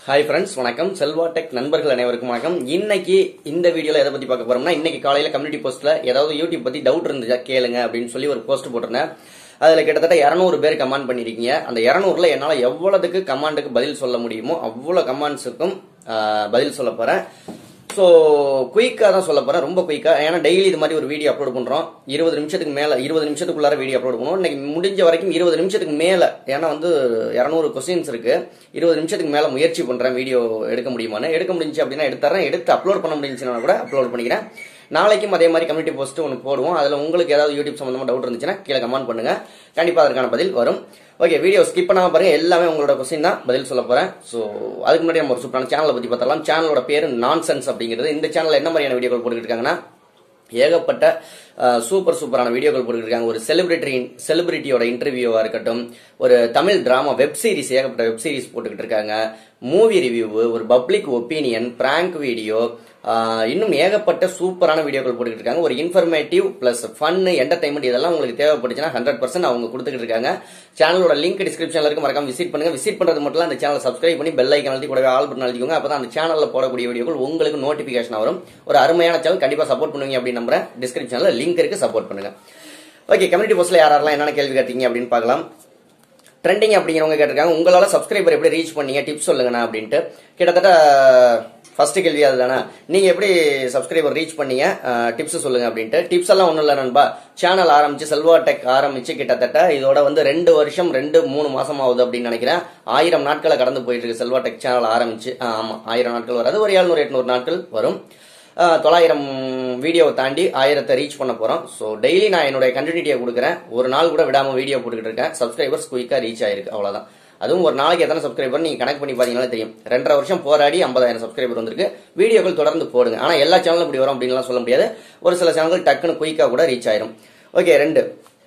Hi friends வணக்கம் Selva tech நண்பர்கள் அனைவருக்கும் வணக்கம் இன்னைக்கு இந்த வீடியோல எதை பத்தி பார்க்க போறோம்னா இன்னைக்கு காலையில கம்யூனிட்டி போஸ்ட்ல ஏதாவது யூடியூப் பத்தி டவுட் இருந்துச்சா கேளுங்க அப்படின்னு சொல்லி ஒரு போஸ்ட் போட்டிருந்தேன் அதுல கிட்டத்தட்ட 200 பேர் கமெண்ட் பண்ணிருக்கீங்க அந்த 200ல என்னால எவ்வளவுக்கு கமாண்டுக்கு பதில் சொல்ல முடியுமோ அவ்வளவு கமாண்ட்ஸுக்கும் பதில் சொல்ல போறேன் ஸோ குயிக்காக தான் சொல்ல போறேன் ரொம்ப குயிக்காக ஏன்னா டெய்லி இது மாதிரி ஒரு வீடியோ அப்லோட் பண்றோம் இருபது நிமிஷத்துக்கு மேல இருபது நிமிஷத்துக்குள்ளார வீடியோ அப்லோட் பண்ணுவோம் இன்னைக்கு முடிஞ்ச வரைக்கும் இருபது நிமிஷத்துக்கு மேல ஏன்னா வந்து இரநூறு கொஸ்டின்ஸ் இருக்கு இருபது நிமிஷத்துக்கு மேல முயற்சி பண்றேன் வீடியோ எடுக்க முடியுமான்னு எடுக்க முடிஞ்சு அப்படின்னா எடுத்துறேன் எடுத்து அப்லோட் பண்ண முடிஞ்சுன்னா கூட அப்லோட் பண்ணிக்கிறேன் நாளைக்கும் அதே மாதிரி கம்யூனிட்டி போஸ்ட் ஒன்று போடுவோம் அதில் உங்களுக்கு ஏதாவது யூடியூப் சம்மந்தமாக டவுட் இருந்துச்சுன்னா கீழே கமெண்ட் பண்ணுங்க கண்டிப்பாக அதற்கான பதில் வரும் ஓகே வீடியோ ஸ்கிப் பண்ணாம பாருங்க எல்லாமே உங்களோட கொஸ்டின் தான் பதில் சொல்ல போறேன் ஸோ அதுக்கு முன்னாடி நம்ம ஒரு சூப்பரான சேனலை பத்தி பார்த்தலாம் சேனலோட பேரு நான்சென்ஸ் அப்படிங்கிறது இந்த சேனல்ல என்ன மாதிரியான வீடியோக்கள் போட்டுக்கிட்டு இருக்காங்கன்னா ஏகப்பட்ட சூப்பர் சூப்பரான வீடியோக்கள் போட்டுக்கிட்டு இருக்காங்க ஒரு செலிபிரிட்டி செலிபிரிட்டியோட இன்டர்வியூவா இருக்கட்டும் ஒரு தமிழ் டிராமா வெப் சீரிஸ் ஏகப்பட்ட வெப் சீரிஸ் போட்டுக்கிட்டு இருக்காங்க மூவி ரிவ்யூ ஒரு பப்ளிக் ஒப்பீனியன் பிராங்க் வீடியோ இன்னும் ஏகப்பட்ட சூப்பரான வீடியோக்கள் போட்டுக்கிட்டு இருக்காங்க ஒரு இன்ஃபர்மேட்டிவ் பிளஸ் ஃபன் என்டர்டைன்மெண்ட் இதெல்லாம் உங்களுக்கு தேவைப்பட்டுச்சுன்னா ஹண்ட்ரட் பர்சன்ட் அவங்க கொடுத்துக்கிட்டு இருக்காங்க சேனலோட லிங்க் டிஸ்கிரிப்ஷன்ல இருக்கு மறக்காம விசிட் பண்ணுங்க விசிட் பண்றது மட்டும் இல்ல அந்த சேனல் சப்ஸ்கிரைப் பண்ணி பெல் ஐக்கன் அழுத்தி கூடவே ஆல் பட்டன் அழுத்திக்கோங்க அப்பதான் அந்த சேனல்ல போடக்கூடிய வீடியோக்கள் உங்களுக்கு நோட்டிபிகேஷன் வரும் ஒரு அருமையான சேனல் கண்டிப்பா சப்போர்ட் பண்ணுவீங்க அப்படின்னு நம்புறேன் டிஸ்கிரிப்ஷன்ல லிங்க் இருக்கு சப்போர்ட் பண்ணுங்க ஓகே கம்யூனிட்டி போஸ்ட்ல யாரெல்லாம் என்னென்ன கேள்வி கேட்டீங்க அப்படின்னு பார்க்கலாம் ட்ரெண்டிங் அப்படிங்கிறவங்க கேட்டிருக்காங்க உங்களால சப்ஸ்கிரைபர் எப்படி ரீச் பண்ணீங்க டிப்ஸ் சொல்லுங்கண்ணா அப்படின்ட்டு கிட்டத்தட்ட ஃபர்ஸ்ட் கேள்வி அதுதானே நீங்க எப்படி சப்ஸ்கிரைபர் ரீச் பண்ணீங்க டிப்ஸ் சொல்லுங்க அப்படின்ட்டு டிப்ஸ் எல்லாம் ஒன்றும் இல்லை நண்பா சேனல் ஆரம்பிச்சு செல்வா டெக் ஆரம்பிச்சு கிட்டத்தட்ட இதோட வந்து ரெண்டு வருஷம் ரெண்டு மூணு மாசம் ஆகுது அப்படின்னு நினைக்கிறேன் ஆயிரம் நாட்களை கடந்து போயிட்டு இருக்கு செல்வா டெக் சேனல் ஆரம்பிச்சு ஆமா ஆயிரம் நாட்கள் வராது ஒரு எழுநூறு எட்நூறு நாட்கள் வரும் தொள்ளாயிரம் வீடியோவை தாண்டி ஆயிரத்தை ரீச் பண்ண போறோம் ஸோ டெய்லி நான் என்னுடைய கண்டினியூட்டியை கொடுக்குறேன் ஒரு நாள் கூட விடாம வீடியோ போட்டுக்கிட்டு இருக்கேன் சப்ஸ்கிரைபர்ஸ் குயிக்கா ரீச் ஆயிருக்கு அவ்வளவுதான் அதுவும் ஒரு நாளைக்கு எத்தனை சப்ஸ்கிரைபர் நீங்க கனெக்ட் பண்ணி பாத்தீங்கன்னா தெரியும் ரெண்டரை வருஷம் போராடி ஐம்பதாயிரம் சப்ஸ்கிரைபர் வந்திருக்கு வீடியோக்கள் தொடர்ந்து போடுங்க ஆனா எல்லா சேனலும் இப்படி வரும் அப்படின்லாம் சொல்ல முடியாது ஒரு சில சேனல்கள் டக்குன்னு குயிக்கா கூட ரீச் ஆயிரும் ஓகே ரெண்டு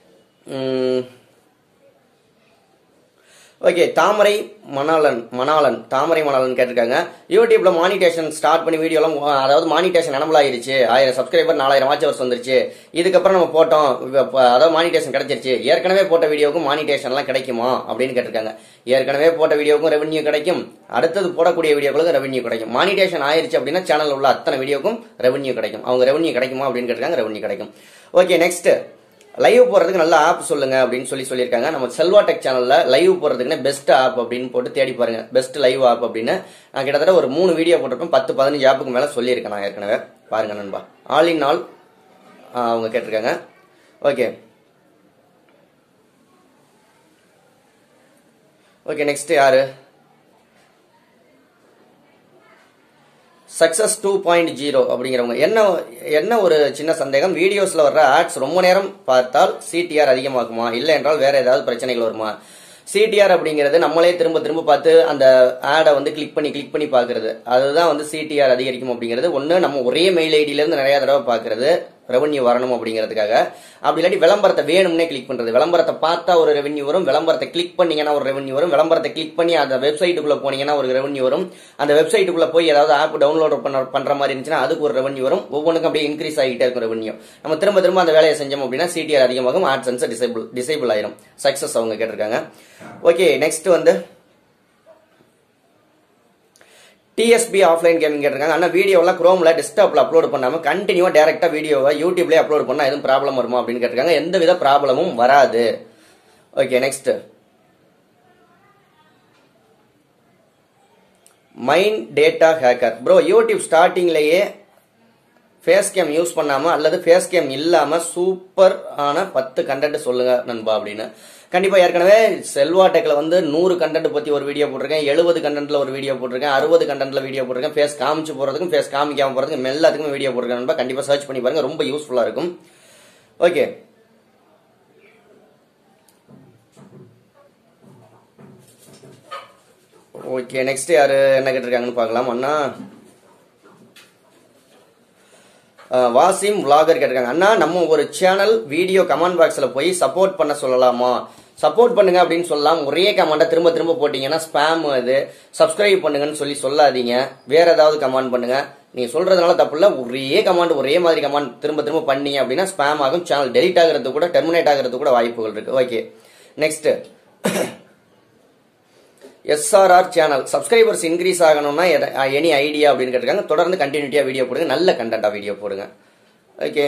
ஓகே தாமரை மணாலன் மணாலன் தாமரை மணாலன் கேட்டிருக்காங்க யூடியூப்ல மானிட்டேஷன் ஸ்டார்ட் பண்ணி வீடியோலாம் அதாவது மானிட்டேஷன் எனபிள் ஆயிருச்சு ஆயிரம் சப்ஸ்கிரைபர் நாலாயிரம் வாட்ச் ஹவர்ஸ் வந்துருச்சு இதுக்கப்புறம் நம்ம போட்டோம் அதாவது மானிட்டேஷன் கிடைச்சிருச்சு ஏற்கனவே போட்ட வீடியோவுக்கும் மானிட்டேஷன்லாம் கிடைக்குமா அப்படின்னு கேட்டிருக்காங்க ஏற்கனவே போட்ட வீடியோக்கும் ரெவன்யூ கிடைக்கும் அடுத்தது போடக்கூடிய வீடியோக்களுக்கும் ரெவன்யூ கிடைக்கும் மானிட்டேஷன் ஆயிருச்சு அப்படின்னா சேனல் உள்ள அத்தனை வீடியோக்கும் ரெவன்யூ கிடைக்கும் அவங்க ரெவன்யூ கிடைக்குமா அப்படின்னு கேட்டிருக்காங்க ரெவன்யூ கிடைக்கும் ஓகே நெக்ஸ்ட் லைவ் போறதுக்கு நல்ல ஆப் சொல்லுங்க அப்படின்னு சொல்லி சொல்லியிருக்காங்க நம்ம செல்வா டெக் சேனல்ல லைவ் போறதுக்குன்னு பெஸ்ட் ஆப் அப்படின்னு போட்டு தேடி பாருங்க பெஸ்ட் லைவ் ஆப் அப்படின்னு நான் கிட்டத்தட்ட ஒரு மூணு வீடியோ போட்டிருப்பேன் பத்து பதினஞ்சு ஆப்புக்கு மேல சொல்லியிருக்கேன் நான் ஏற்கனவே பாருங்க நண்பா ஆல் இன் ஆல் அவங்க கேட்டிருக்காங்க ஓகே ஓகே நெக்ஸ்ட் யாரு சக்சஸ் டூ பாயிண்ட் ஜீரோ அப்படிங்கிறவங்க என்ன என்ன ஒரு சின்ன சந்தேகம் வீடியோஸ்ல வர்ற ஆட்ஸ் ரொம்ப நேரம் பார்த்தால் சிடிஆர் அதிகமாகுமா இல்லை என்றால் வேற ஏதாவது பிரச்சனைகள் வருமா சிடிஆர் அப்படிங்கிறது நம்மளே திரும்ப திரும்ப பார்த்து அந்த ஆடை வந்து கிளிக் பண்ணி கிளிக் பண்ணி பார்க்கறது அதுதான் வந்து சிடிஆர் அதிகரிக்கும் அப்படிங்கிறது ஒன்று நம்ம ஒரே மெயில் ஐடியில இருந்து நிறைய தடவை பார்க்கறது ரெவன்யூ வரணும் அப்படிங்கிறதுக்காக அப்படி இல்லாட்டி விளம்பரத்தை வேணும்னே கிளிக் பண்றது விளம்பரத்தை பார்த்தா ஒரு ரெவன்யூ வரும் விளம்பரத்தை கிளிக் பண்ணீங்கன்னா ஒரு ரெவன்யூ வரும் விளம்பரத்தை கிளிக் பண்ணி அந்த வெப்சைட்டுக்குள்ள போனீங்கன்னா ஒரு ரெவன்யூ வரும் அந்த வெப்சைட்டுக்குள்ள போய் ஏதாவது ஆப் டவுன்லோட் பண்ண பண்ற மாதிரி இருந்துச்சுன்னா அதுக்கு ஒரு ரெவன்யூ வரும் ஒவ்வொன்றுக்கும் அப்படியே இன்க்ரீஸ் ஆகிட்டே இருக்கும் ரெவன்யூ நம்ம திரும்ப திரும்ப அந்த வேலையை செஞ்சோம் அப்படின்னா சிடிஆர் அதிகமாகும் ஆட்சன்ஸ் டிசேபிள் டிசேபிள் ஆயிரும் சக்சஸ் அவங்க கேட்டிருக்காங்க ஓகே நெக்ஸ்ட் வந்து டிஎஸ்பி ஆஃப்லைன் கேமிங் கேட்டிருக்காங்க ஆனால் வீடியோலாம் குரோம்ல டெஸ்க்டாப்ல அப்லோட் பண்ணாம கண்டினியூவா டேரக்டா வீடியோவை யூடியூப்லேயே அப்லோட் பண்ணா எதுவும் ப்ராப்ளம் வருமா அப்படின்னு கேட்டிருக்காங்க எந்த வித ப்ராப்ளமும் வராது okay next mind data hacker bro YouTube ஸ்டார்டிங்லேயே ஃபேஸ் கேம் யூஸ் பண்ணாம அல்லது ஃபேஸ் கேம் இல்லாம சூப்பர் ஆன பத்து கண்டென்ட் சொல்லுங்க நண்பா அப்படின்னு கண்டிப்பா ஏற்கனவே செல்வா டெக்ல வந்து நூறு கண்டென்ட் பத்தி ஒரு வீடியோ போட்டிருக்கேன் எழுபது கண்டென்ட்ல ஒரு வீடியோ போட்டிருக்கேன் அறுபது கண்டென்ட்ல வீடியோ போட்டிருக்கேன் ஃபேஸ் காமிச்சு போறதுக்கும் ஃபேஸ் காமிக்காம போறதுக்கும் எல்லாத்துக்கும் வீடியோ போட்டிருக்கேன் நண்பா கண்டிப்பா சர்ச் பண்ணி பாருங்க ரொம்ப யூஸ்ஃபுல்லா இருக்கும் ஓகே ஓகே நெக்ஸ்ட் யாரு என்ன கேட்டிருக்காங்கன்னு பார்க்கலாம் அண்ணா வாசிம் விளாகர் கேட்டிருக்காங்க அண்ணா நம்ம ஒரு சேனல் வீடியோ கமெண்ட் பாக்ஸ்ல போய் சப்போர்ட் பண்ண சொல்லலாமா சப்போர்ட் பண்ணுங்க அப்படின்னு சொல்லலாம் ஒரே கமெண்ட்டை திரும்ப திரும்ப போட்டீங்கன்னா ஸ்பேம் அது சப்ஸ்கிரைப் பண்ணுங்கன்னு சொல்லி சொல்லாதீங்க வேற ஏதாவது கமெண்ட் பண்ணுங்க நீங்க சொல்றதுனால தப்பு இல்ல ஒரே கமாண்ட் ஒரே மாதிரி கமாண்ட் திரும்ப திரும்ப பண்ணீங்க அப்படின்னா ஸ்பேம் ஆகும் சேனல் டெலிட் ஆகிறது கூட டெர்மினேட் ஆகிறது கூட வாய்ப்புகள் இருக்கு okay next SRR channel subscribers increase ஆகணும்னா எனி ஐடியா அப்படின்னு கேட்டிருக்காங்க தொடர்ந்து கண்டினியூட்டியாக வீடியோ போடுங்க நல்ல கண்டென்ட்டாக வீடியோ போடுங்க ஓகே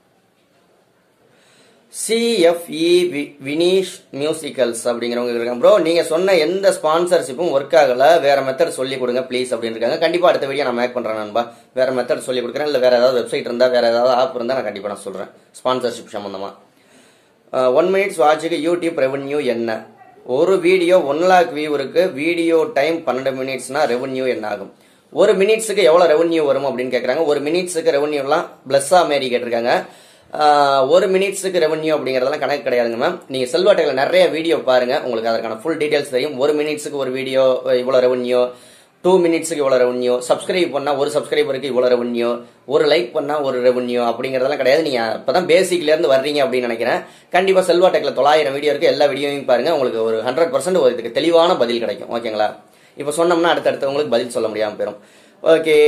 சிஎஃப்இ வினீஷ் மியூசிக்கல்ஸ் அப்படிங்கிறவங்க இருக்காங்க ப்ரோ நீங்க சொன்ன எந்த ஸ்பான்சர்ஷிப்பும் ஒர்க் ஆகல வேற மெத்தட் சொல்லி கொடுங்க ப்ளீஸ் அப்படின்னு இருக்காங்க கண்டிப்பா அடுத்த வீடியோ நான் மேக் பண்றேன் நண்பா வேற மெத்தட் சொல்லி கொடுக்குறேன் இல்ல வேற ஏதாவது வெப்சைட் இருந்தா வேற ஏதாவது ஆப் இருந்தா நான் கண்டிப்பா நான் சொல்றேன் ஸ்பான்சர்ஷிப் சம்பந்தமா ஒன் மினிட்ஸ் வாட்சுக்கு யூடியூப் ரெவன்யூ என்ன ஒரு வீடியோ ஒன் லேக் வியூவருக்கு வீடியோ டைம் பன்னெண்டு மினிட்ஸ்னா ரெவன்யூ என்ன ஆகும் ஒரு மினிட்ஸுக்கு எவ்வளவு ரெவன்யூ வரும் அப்படின்னு கேட்குறாங்க ஒரு மினிட்ஸுக்கு ரெவன்யூலாம் பிளஸ்ஸா மாரி கேட்டிருக்காங்க ஆஹ் ஒரு மினிட்ஸுக்கு ரெவன்யூ அப்படிங்கறதெல்லாம் கணக்கு கிடையாதுங்க மேம் நீங்க செல்வாட்டையில நிறைய வீடியோ பாருங்க உங்களுக்கு அதற்கான ஃபுல் டீடைல்ஸ் தெரியும் ஒரு மினிட்ஸுக்கு ஒரு வீடியோ இவ்வளவு ரெவன்யூ டூ மினிட்ஸுக்கு இவ்வளவு ரெவன்யூ சப்ஸ்கிரைப் பண்ணா ஒரு சப்ஸ்கிரைபருக்கு இவ்வளவு ரெவன்யூ ஒரு லைக் பண்ணா ஒரு ரெவன்யூ அப்படிங்கறதெல்லாம் கிடையாது நீங்க இப்பதான் பேசிக்ல இருந்து வர்றீங்க அப்படின்னு நினைக்கிறேன் கண்டிப்பா செல்வா டெக்ல தொள்ளாயிரம் வீடியோ இருக்கு எல்லா வீடியோவையும் பாருங்க உங்களுக்கு ஒரு ஹண்ட்ரட் பர்சன்ட் ஒரு இதுக்கு தெளிவான பதில் கிடைக்கும் ஓகேங்களா இப்போ சொன்னோம்னா அடுத்தடுத்து உங்களுக்கு பதில் சொல்ல முடியாம போயிடும் okay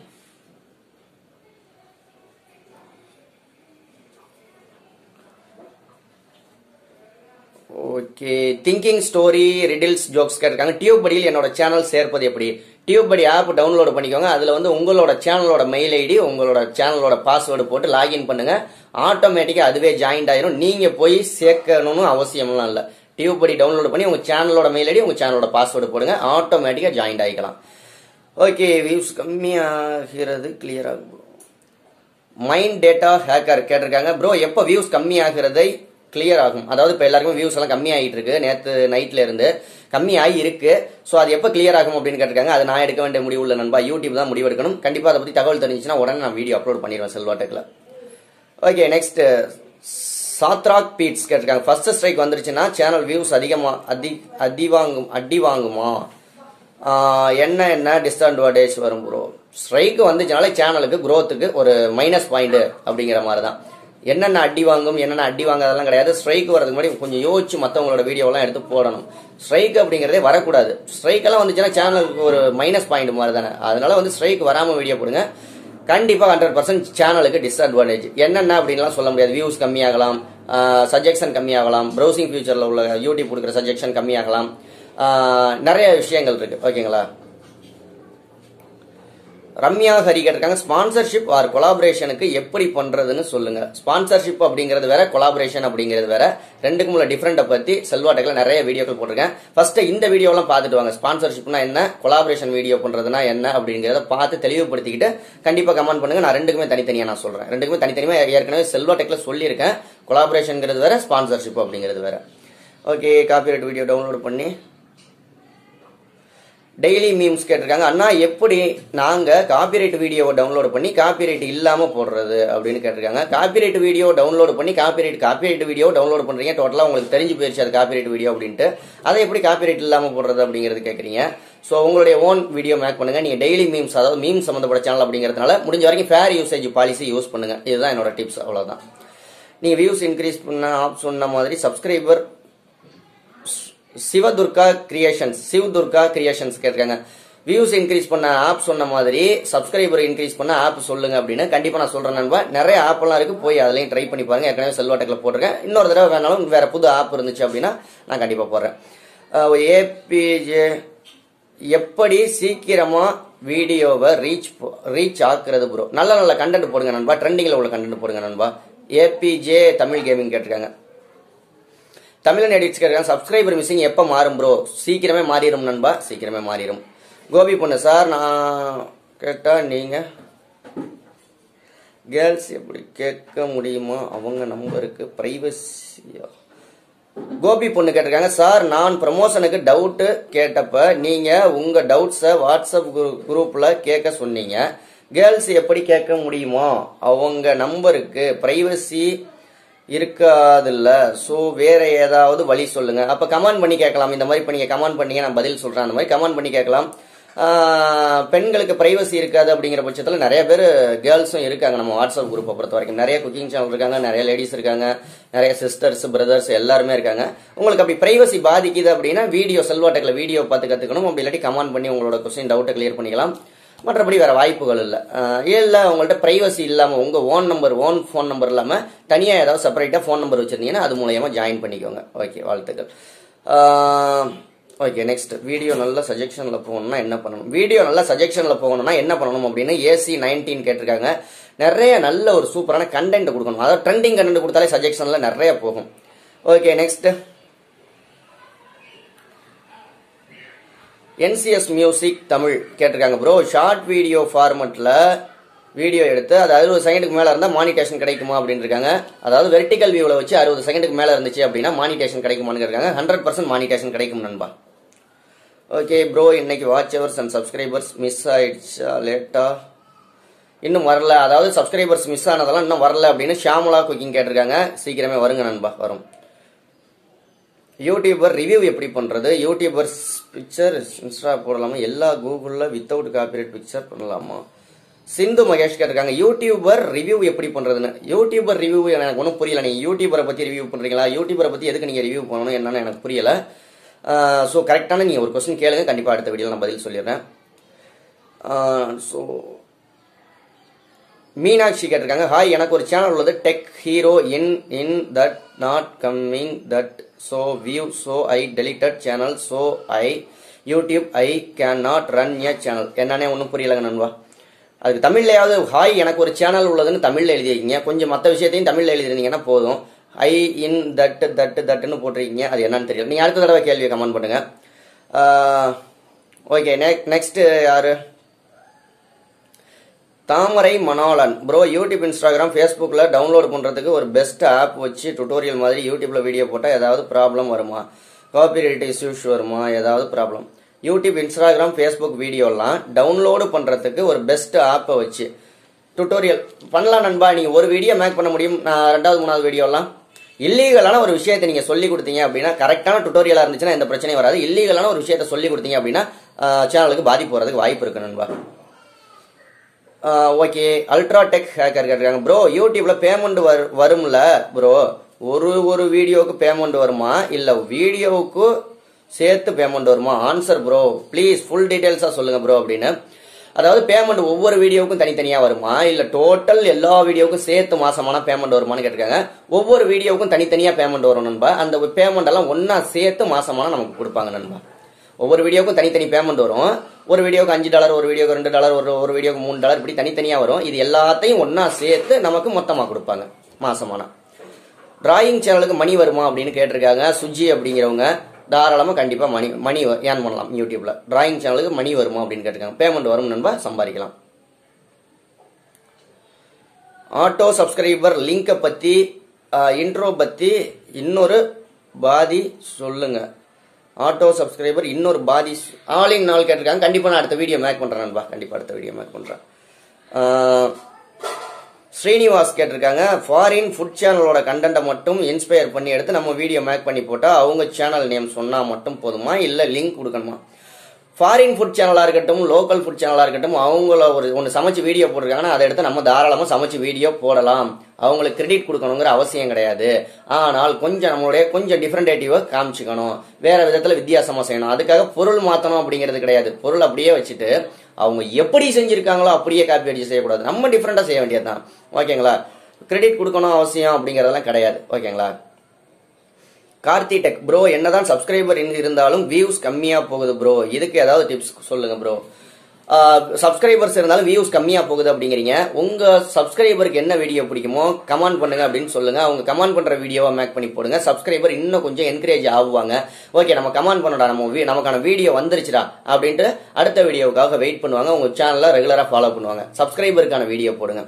okay thinking story riddles jokes கேட்டிருக்காங்க டியூப் படியில் என்னோட சேனல் சேர்ப்பது எப்படி டியூப் படி ஆப் டவுன்லோட் பண்ணிக்கோங்க அதுல வந்து உங்களோட சேனலோட மெயில் ஐடி உங்களோட சேனலோட பாஸ்வேர்டு போட்டு லாகின் பண்ணுங்க ஆட்டோமேட்டிக்கா அதுவே ஜாயின்ட் ஆயிரும் நீங்க போய் சேர்க்கணும்னு அவசியம்லாம் இல்ல டியூப் படி டவுன்லோட் பண்ணி உங்க சேனலோட மெயில் ஐடி உங்க சேனலோட பாஸ்வேர்டு போடுங்க ஆட்டோமேட்டிக்கா ஜாயின்ட் ஆகிக்கலாம் ஓகே வியூஸ் கம்மியாகிறது கிளியர் ஆகும் மைண்ட் டேட்டா ஹேக்கர் கேட்டிருக்காங்க ப்ரோ எப்போ வியூஸ் கம்மி ஆகிறதை கிளியர் ஆகும் அதாவது இப்போ எல்லாருக்கும் வியூஸ் எல்லாம் கம்மி ஆகிட்டு இருக்கு நேற்று நைட்ல இருந்து கம்மி ஆகி இருக்கு ஸோ அது எப்போ கிளியர் ஆகும் அப்படின்னு கேட்டிருக்காங்க அது நான் எடுக்க வேண்டிய முடிவு இல்லை நண்பா யூடியூப் தான் முடிவு எடுக்கணும் கண்டிப்பாக அதை பற்றி தகவல் தெரிஞ்சுச்சுன்னா உடனே நான் வீடியோ அப்லோட் பண்ணிடுவேன் செல்வாட்டெக்கில் ஓகே நெக்ஸ்ட் சாத்ராக் பீட்ஸ் கேட்டிருக்காங்க ஃபர்ஸ்ட் ஸ்ட்ரைக் வந்துருச்சுன்னா சேனல் வியூஸ் அதிகமா அதி அடி வாங்கும் அடி வாங்குமா ஆஹ் என்ன என்ன டிஸ்அட்வான்டேஜ் வரும் ப்ரோ ஸ்ட்ரைக் வந்துச்சுனாலே சேனலுக்கு growth-க்கு ஒரு மைனஸ் பாயிண்ட் அப்படிங்கிற மாதிரி தான் என்னென்ன அடி வாங்கும் என்னென்ன அடி வாங்காதெல்லாம் கிடையாது ஸ்ட்ரைக் வரதுக்கு முன்னாடி கொஞ்சம் யோசிச்சு மற்றவங்களோட வீடியோலாம் எடுத்து போடணும் ஸ்ட்ரைக் அப்படிங்கிறதே வரக்கூடாது ஸ்ட்ரைக் எல்லாம் வந்துச்சுன்னா சேனலுக்கு ஒரு மைனஸ் பாயிண்ட் மாதிரி தானே அதனால வந்து ஸ்ட்ரைக் வராமல் வீடியோ போடுங்க கண்டிப்பா ஹண்ட்ரட் பர்சன்ட் சேனலுக்கு டிஸ்அட்வான்டேஜ் என்னென்ன அப்படின்லாம் சொல்ல முடியாது வியூஸ் கம்மியாகலாம் சஜெக்ஷன் கம்மியாகலாம் ப்ரௌசிங் ஃபியூச்சர்ல உள்ள யூடியூப் கொடுக்குற சஜெக்ஷன் கம்மியாகலாம் ஆஹ் நிறைய விஷயங்கள் இருக்கு ஓகேங்களா ரம்யா ஹரி கேட்டிருக்காங்க ஸ்பான்சர்ஷிப் ஆர் கொலாபரேஷனுக்கு எப்படி பண்றதுன்னு சொல்லுங்க ஸ்பான்சர்ஷிப் அப்படிங்கிறது வேற கொலாபரேஷன் அப்படிங்கிறது வேற ரெண்டுக்கும் உள்ள டிஃபரெண்ட்டை பத்தி செல்வாட்டெக்ல நிறைய வீடியோக்கள் போட்டிருக்கேன் ஃபர்ஸ்ட் இந்த வீடியோலாம் பார்த்துட்டு வாங்க ஸ்பான்சர்ஷிப்னா என்ன கொலாபரேஷன் வீடியோ பண்றதுனா என்ன அப்படிங்கிறத பார்த்து தெளிவுபடுத்திக்கிட்டு கண்டிப்பா கமெண்ட் பண்ணுங்க நான் ரெண்டுக்குமே தனித்தனியா நான் சொல்றேன் ரெண்டுக்குமே தனித்தனியா ஏற்கனவே செல்வாட்டெக்ல சொல்லியிருக்கேன் கொலாபரேஷன்ங்கிறது வேற ஸ்பான்சர்ஷிப் அப்படிங்கிறது வேற ஓகே காப்பிரைட் வீடியோ டவுன்லோட் பண்ணி டெய்லி மீம்ஸ் கேட்டிருக்காங்க அண்ணா எப்படி நாங்க காப்பிரைட் வீடியோவை டவுன்லோட் பண்ணி காப்பிரைட் இல்லாம போடுறது அப்படின்னு கேட்டிருக்காங்க காப்பிரைட் வீடியோ டவுன்லோட் பண்ணி காப்பிரைட் காப்பிரைட் வீடியோ டவுன்லோட் பண்றீங்க டோட்டலா உங்களுக்கு தெரிஞ்சு போயிருச்சு அது காப்பிரைட் வீடியோ அப்படின்ட்டு அதை எப்படி காப்பிரைட் இல்லாம போடுறது அப்படிங்கிறது கேக்குறீங்க ஸோ உங்களுடைய ஓன் வீடியோ மேக் பண்ணுங்க நீங்க டெய்லி மீம்ஸ் அதாவது மீம் சம்பந்தப்பட்ட சேனல் அப்படிங்கிறதுனால முடிஞ்ச வரைக்கும் ஃபேர் யூசேஜ் பாலிசி யூஸ் பண்ணுங்க இதுதான் என்னோட டிப்ஸ் அவ்வளவுதான் நீங்க வியூஸ் இன்க்ரீஸ் பண்ண ஆப் சொன்ன மாதிரி subscriber Sivadurga creations Sivadurga creations கேட்டிருக்காங்க வியூஸ் இன்க்ரீஸ் பண்ண ஆப் சொன்ன மாதிரி சப்ஸ்கிரைபர் இன்க்ரீஸ் பண்ண ஆப் சொல்லுங்க அப்படின்னு கண்டிப்பா நான் சொல்றேன் நண்பா நிறைய ஆப் எல்லாம் இருக்கு போய் அதுலயும் ட்ரை பண்ணி பாருங்க ஏற்கனவே செல்வாட்டெக்ல போட்டிருக்கேன் இன்னொரு தடவை வேணாலும் வேற புது ஆப் இருந்துச்சு அப்படின்னா நான் கண்டிப்பா போடுறேன் ஏபிஜே எப்படி சீக்கிரமா வீடியோவை ரீச் ரீச் ஆக்குறது ப்ரோ நல்ல நல்ல கண்டென்ட் போடுங்க நண்பா ட்ரெண்டிங்ல உள்ள கண்டென்ட் போடுங்க நண்பா ஏபிஜே தமிழ் கேமிங் கேட்டிருக்காங்க தமிழன் எடிட்ஸ் கேட்குறாங்க சப்ஸ்கிரைபர் மிஸ்ஸிங் எப்போ மாறும் ப்ரோ சீக்கிரமே மாறிடும் நண்பா சீக்கிரமே மாறிடும் கோபி பொண்ணு சார் நான் கேட்டா நீங்க கேர்ள்ஸ் எப்படி கேட்க முடியுமா அவங்க நம்பருக்கு பிரைவசியா கோபி பொண்ணு கேட்டிருக்காங்க சார் நான் ப்ரமோஷனுக்கு டவுட்டு கேட்டப்ப நீங்க உங்க டவுட்ஸை வாட்ஸ்அப் குரூப்ல கேட்க சொன்னீங்க கேர்ள்ஸ் எப்படி கேட்க முடியுமா அவங்க நம்பருக்கு பிரைவசி இருக்காதுல்ல ஸோ வேற ஏதாவது வழி சொல்லுங்க அப்ப கமெண்ட் பண்ணி கேட்கலாம் இந்த மாதிரி இப்ப நீங்க கமெண்ட் பண்ணீங்க நான் பதில் சொல்றேன் அந்த மாதிரி கமெண்ட் பண்ணி கேட்கலாம் ஆஹ் பெண்களுக்கு பிரைவசி இருக்காது அப்படிங்கிற பட்சத்தில் நிறைய பேர் கேர்ள்ஸும் இருக்காங்க நம்ம வாட்ஸ்அப் குரூப்பை பொறுத்த வரைக்கும் நிறைய குக்கிங் சேனல் இருக்காங்க நிறைய லேடிஸ் இருக்காங்க நிறைய சிஸ்டர்ஸ் பிரதர்ஸ் எல்லாருமே இருக்காங்க உங்களுக்கு அப்படி பிரைவசி பாதிக்குது அப்படின்னா வீடியோ செல்வாட்டெக்ல வீடியோ பார்த்து கத்துக்கணும் அப்படி இல்லாட்டி கமெண்ட் பண்ணி உங்களோட கொஸ்டின் டவுட்டை கிளியர் பண்ணிக்கலாம் மற்றபடி வேற வாய்ப்புகள் இல்லை இல்லை உங்கள்ட்ட பிரைவசி இல்லாமல் உங்கள் own number own phone number இல்லாமல் தனியாக ஏதாவது செப்பரேட்டாக ஃபோன் நம்பர் வச்சிருந்தீங்கன்னா அது மூலயமா ஜாயின் பண்ணிக்கோங்க ஓகே வாழ்த்துக்கள் ஓகே நெக்ஸ்ட் வீடியோ நல்ல சஜெக்ஷனில் போகணும்னா என்ன பண்ணணும் வீடியோ நல்ல சஜெக்ஷனில் போகணும்னா என்ன பண்ணணும் அப்படின்னு ஏசி நைன்டீன் கேட்டிருக்காங்க நிறைய நல்ல ஒரு சூப்பரான கண்டென்ட் கொடுக்கணும் அதாவது ட்ரெண்டிங் கண்டென்ட் கொடுத்தாலே சஜெக்ஷனில் நிறைய போகும் okay next NCS music Tamil கேட்டிருக்காங்க ப்ரோ ஷார்ட் வீடியோ ஃபார்மெட்டில் வீடியோ எடுத்து அது அறுபது செகண்டுக்கு மேலே இருந்தால் மானிட்டேஷன் கிடைக்குமா அப்படின்னு இருக்காங்க அதாவது வெர்டிக்கல் வியூவில் வச்சு அறுபது செகண்டுக்கு மேலே இருந்துச்சு அப்படின்னா மானிட்டேஷன் கிடைக்குமான்னு இருக்காங்க ஹண்ட்ரட் பர்சன்ட் மானிட்டேஷன் கிடைக்கும் நண்பா ஓகே ப்ரோ இன்னைக்கு watch hours and subscribers miss ஆயிடுச்சா லேட்டா இன்னும் வரல அதாவது சப்ஸ்கிரைபர்ஸ் மிஸ் ஆனதெல்லாம் இன்னும் வரல அப்படின்னு ஷாமுலா குக்கிங் கேட்டிருக்காங்க சீக்கிரமே வருங்க நண்பா வரும் யூடியூபர் ரிவ்யூ எப்படி பண்றது யூடியூபர்ஸ் பிக்சர் இன்ஸ்டா போடலாமா எல்லா கூகுளில் வித்தவுட் காப்பிரைட் பிக்சர் பண்ணலாமா சிந்து மகேஷ் கேட்டிருக்காங்க யூடியூபர் ரிவ்யூ எப்படி பண்றதுன்னு யூடியூபர் ரிவ்யூ எனக்கு ஒன்றும் புரியல நீங்க யூடியூபரை பத்தி ரிவ்யூ பண்றீங்களா யூடியூபரை பத்தி எதுக்கு நீங்க ரிவ்யூ பண்ணணும் என்னன்னு எனக்கு புரியல ஸோ கரெக்டான நீங்க ஒரு கொஸ்டின் கேளுங்க கண்டிப்பா அடுத்த வீடியோவில் நான் பதில் சொல்லிடுறேன் ஸோ மீனாட்சி கேட்டிருக்காங்க ஹாய் எனக்கு ஒரு சேனல் உள்ளது tech hero in in that not coming that so view so I deleted channel so I YouTube I can not run a channel என்னன்னே ஒன்றும் புரியலங்க நண்பா அதுக்கு தமிழ்லையாவது ஹாய் எனக்கு ஒரு சேனல் உள்ளதுன்னு தமிழில் எழுதிருக்கீங்க கொஞ்சம் மற்ற விஷயத்தையும் தமிழில் எழுதிருந்தீங்கன்னா போதும் ஐ இன் தட் தட் தட்டுன்னு போட்டிருக்கீங்க அது என்னன்னு தெரியல நீங்கள் அடுத்த தடவை கேள்வியை கமெண்ட் பண்ணுங்க ஓகே நெக்ஸ்ட் யாரு Thamarai Manalan bro YouTube Instagram ஃபேஸ்புக்கில் டவுன்லோட் பண்ணுறதுக்கு ஒரு பெஸ்ட் ஆப் வச்சு டுட்டோரியல் மாதிரி யூடியூப்ல வீடியோ போட்டால் ஏதாவது ப்ராப்ளம் வருமா காப்பிரைட் இஷ்யூஸ் வருமா ஏதாவது ப்ராப்ளம் யூடியூப் இன்ஸ்டாகிராம் ஃபேஸ்புக் வீடியோலாம் டவுன்லோடு பண்ணுறதுக்கு ஒரு பெஸ்ட் ஆப்பை வச்சு டுட்டோரியல் பண்ணலாம் நண்பா நீங்கள் ஒரு வீடியோ மேக் பண்ண முடியும் நான் ரெண்டாவது மூணாவது வீடியோலாம் இல்லீகலான ஒரு விஷயத்தை நீங்கள் சொல்லி கொடுத்தீங்க அப்படின்னா கரெக்டான டுட்டோரியலாக இருந்துச்சுன்னா எந்த பிரச்சனையும் வராது இல்லீகலான ஒரு விஷயத்தை சொல்லி கொடுத்தீங்க அப்படின்னா சேனலுக்கு பாதிப்பு வரதுக்கு வாய்ப்பு இருக்கு நண்பா ஓகே அல்ட்ராடெக் ஹேக்கர் கேட்டிருக்காங்க ப்ரோ யூடியூப்ல பேமெண்ட் வரும்ல ப்ரோ ஒரு ஒரு வீடியோவுக்கு பேமெண்ட் வருமா இல்ல வீடியோவுக்கு சேர்த்து பேமெண்ட் வருமா ஆன்சர் ப்ரோ ப்ளீஸ் ஃபுல் டீடைல்ஸா சொல்லுங்க ப்ரோ அப்படின்னு அதாவது பேமெண்ட் ஒவ்வொரு வீடியோவுக்கும் தனித்தனியா வருமா இல்ல டோட்டல் எல்லா வீடியோவுக்கும் சேர்த்து மாசமான பேமெண்ட் வருமானு கேட்டிருக்காங்க ஒவ்வொரு வீடியோவுக்கும் தனித்தனியா பேமெண்ட் வரும் நண்பா அந்த பேமெண்ட் எல்லாம் ஒன்னா சேர்த்து மாசமான நமக்கு கொடுப்பாங்க நண்பா ஒவ்வொரு வீடியோக்கும் தனித்தனி பேமெண்ட் வரும் ஒரு வீடியோக்கு அஞ்சு டாலர் ஒரு வீடியோக்கு ரெண்டு டாலர் ஒரு ஒரு வீடியோக்கு மூணு டாலர் இப்படி தனித்தனியா வரும் இது எல்லாத்தையும் ஒன்னா சேர்த்து நமக்கு மொத்தமா கொடுப்பாங்க மாசமானா டிராயிங் சேனலுக்கு மணி வருமா அப்படின்னு கேட்டிருக்காங்க சுஜி அப்படிங்கிறவங்க தாராளமா கண்டிப்பா மணி மணி ஏன் பண்ணலாம் யூடியூப்ல டிராயிங் சேனலுக்கு மணி வருமா அப்படின்னு கேட்டிருக்காங்க பேமெண்ட் வரும் நண்பா சம்பாதிக்கலாம் ஆட்டோ சப்ஸ்கிரைபர் லிங்கை பத்தி இன்ட்ரோ பத்தி இன்னொரு பாதி சொல்லுங்க ஆட்டோ சப்ஸ்கிரைபர் இன்னொரு பாதி ஆல் இன் நாள் கேட்டிருக்காங்க கண்டிப்பா நான் அடுத்த வீடியோ மேக் பண்றேன் நண்பா கண்டிப்பா அடுத்த வீடியோ மேக் பண்றேன் ஸ்ரீனிவாஸ் கேட்டிருக்காங்க ஃபாரின் ஃபுட் சேனலோட கண்டென்ட்டை மட்டும் இன்ஸ்பயர் பண்ணி எடுத்து நம்ம வீடியோ மேக் பண்ணி போட்டா அவங்க சேனல் நேம் சொன்னா மட்டும் போதுமா இல்ல லிங்க் கொடுக்கணுமா ஃபாரின் ஃபுட் சேனலா இருக்கட்டும் லோக்கல் ஃபுட் சேனலா இருக்கட்டும் அவங்கள ஒரு ஒன்று சமைச்சு வீடியோ போட்டிருக்காங்கன்னா அதை எடுத்து நம்ம தாராளமாக சமைச்சு வீடியோ போடலாம் அவங்களுக்கு கிரெடிட் கொடுக்கணுங்கிற அவசியம் கிடையாது ஆனால் கொஞ்சம் நம்மளுடைய கொஞ்சம் டிஃப்ரெண்டேட்டிவா காமிச்சுக்கணும் வேற விதத்துல வித்தியாசமா செய்யணும் அதுக்காக பொருள் மாத்தணும் அப்படிங்கிறது கிடையாது பொருள் அப்படியே வச்சுட்டு அவங்க எப்படி செஞ்சிருக்காங்களோ அப்படியே காப்பி அடிச்சு செய்யக்கூடாது நம்ம டிஃப்ரெண்டா செய்ய வேண்டியதுதான் ஓகேங்களா கிரெடிட் கொடுக்கணும் அவசியம் அப்படிங்கறதெல்லாம் கிடையாது ஓகேங்களா கார்த்தி டெக் ப்ரோ என்னதான் சப்ஸ்கிரைபர் இருந்தாலும் வியூஸ் கம்மியா போகுது ப்ரோ இதுக்கு ஏதாவது டிப்ஸ் சொல்லுங்க ப்ரோ சப்ஸ்கிரைபர்ஸ் இருந்தாலும் வியூஸ் கம்மியா போகுது அப்படிங்கிறீங்க உங்க சப்ஸ்கிரைபருக்கு என்ன வீடியோ பிடிக்குமோ கமெண்ட் பண்ணுங்க அப்படின்னு சொல்லுங்க அவங்க கமெண்ட் பண்ற வீடியோவை மேக் பண்ணி போடுங்க சப்ஸ்கிரைபர் இன்னும் கொஞ்சம் என்கரேஜ் ஆகுவாங்க ஓகே நம்ம கமெண்ட் பண்ணடா நம்ம வீ- நமக்கான வீடியோ வந்துருச்சுடா அப்படின்ட்டு அடுத்த வீடியோவுக்காக வெயிட் பண்ணுவாங்க உங்க சேனலை ரெகுலரா ஃபாலோ பண்ணுவாங்க சப்ஸ்கிரைபருக்கான வீடியோ போடுங்க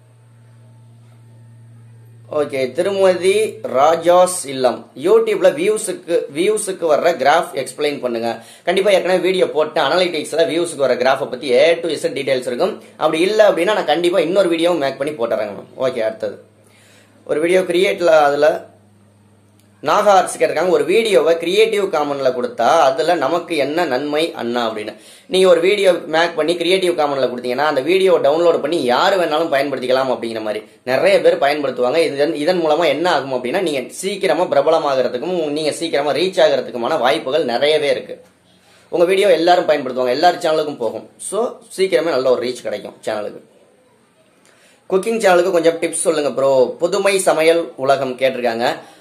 ஓகே திருமதி ராஜாஸ் இல்லம் யூடியூப்ல வியூஸுக்கு வியூஸுக்கு வர்ற கிராஃப் எக்ஸ்பிளைன் பண்ணுங்க கண்டிப்பா ஏற்கனவே வீடியோ போட்டு அனலிட்டிக்ஸ்ல வியூஸுக்கு வர கிராஃபை பத்தி ஏ டு இசட் டீடைல்ஸ் இருக்கும் அப்படி இல்ல அப்படின்னா நான் கண்டிப்பா இன்னொரு வீடியோவும் மேக் பண்ணி போட்டுறேங்க ஓகே அடுத்தது ஒரு வீடியோ கிரியேட்ல அதுல நாகா ஆர்ட்ஸ் கேட்டிருக்காங்க ஒரு வீடியோவை கிரியேட்டிவ் காமன்ல கொடுத்தா அதுல நமக்கு என்ன நன்மை அண்ணா அப்படின்னு நீங்க ஒரு வீடியோ மேக் பண்ணி கிரியேட்டிவ் காமன்ல கொடுத்தீங்கன்னா அந்த வீடியோ டவுன்லோட் பண்ணி யார் வேணாலும் பயன்படுத்திக்கலாம் அப்படிங்கிற மாதிரி நிறைய பேர் பயன்படுத்துவாங்க இதன் இதன் மூலமா என்ன ஆகும் அப்படின்னா நீங்க சீக்கிரமா பிரபலமாகறதுக்கும் நீங்க சீக்கிரமா ரீச் ஆகிறதுக்குமான வாய்ப்புகள் நிறையவே இருக்கு உங்க வீடியோ எல்லாரும் பயன்படுத்துவாங்க எல்லார் சேனலுக்கும் போகும் ஸோ சீக்கிரமே நல்ல ஒரு ரீச் கிடைக்கும் சேனலுக்கு குக்கிங் சேனலுக்கு கொஞ்சம் டிப்ஸ் சொல்லுங்க ப்ரோ புதுமை சமையல் உலகம் கேட்டிருக்காங்க